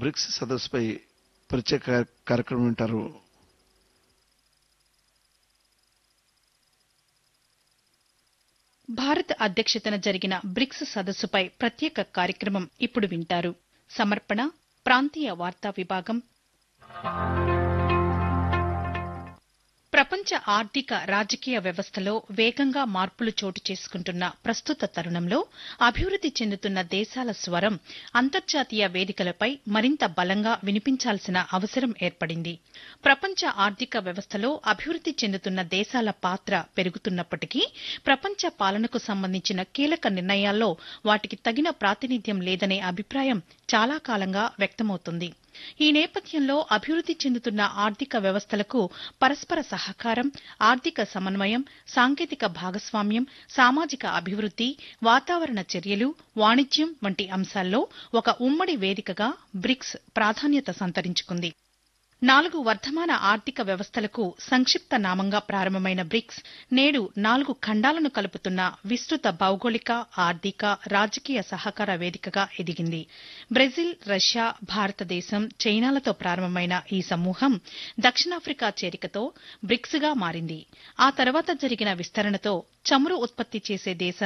bricks సదస్సుపై ప్రత్యేక కార్యక్రమం వింటారు భారత్ అధ్యక్షతన జరిగిన బ్రిక్స్ సదస్సుపై ప్రత్యేక కార్యక్రమం ఇప్పుడు వింటారు సమర్పణ ప్రాంతీయ వార్తా విభాగం ప్రపంచ ఆర్థిక రాజకీయ వ్యవస్థలో వేగంగా మార్పులు చోటు చేసుకుంటున్న ప్రస్తుత తరుణంలో అభివృద్ది చెందుతున్న దేశాల స్వరం అంతర్జాతీయ వేదికలపై మరింత బలంగా వినిపించాల్సిన అవసరం ఏర్పడింది ప్రపంచ ఆర్థిక వ్యవస్థలో అభివృద్ది చెందుతున్న దేశాల పాత్ర పెరుగుతున్నప్పటికీ ప్రపంచ పాలనకు సంబంధించిన కీలక నిర్ణయాల్లో వాటికి తగిన ప్రాతినిధ్యం లేదనే అభిప్రాయం చాలా కాలంగా వ్యక్తమవుతోంది ఈ నేపథ్యంలో అభివృద్ది చెందుతున్న ఆర్థిక వ్యవస్థలకు పరస్పర సహకారం ఆర్థిక సమన్వయం సాంకేతిక భాగస్వామ్యం సామాజిక అభివృద్ది వాతావరణ చర్యలు వాణిజ్యం వంటి అంశాల్లో ఒక ఉమ్మడి వేదికగా బ్రిక్స్ ప్రాధాన్యత సంతరించుకుంది నాలుగు వర్ధమాన ఆర్థిక వ్యవస్థలకు సంక్షిప్త నామంగా ప్రారంభమైన బ్రిక్స్ నేడు నాలుగు ఖండాలను కలుపుతున్న విస్తృత భౌగోళిక ఆర్థిక రాజకీయ సహకార వేదికగా ఎదిగింది బ్రెజిల్ రష్యా భారతదేశం చైనాలతో ప్రారంభమైన ఈ సమూహం దక్షిణాఫ్రికా చేరికతో బ్రిక్స్గా మారింది ఆ తర్వాత జరిగిన విస్తరణతో చమురు ఉత్పత్తి చేసే దేశాలు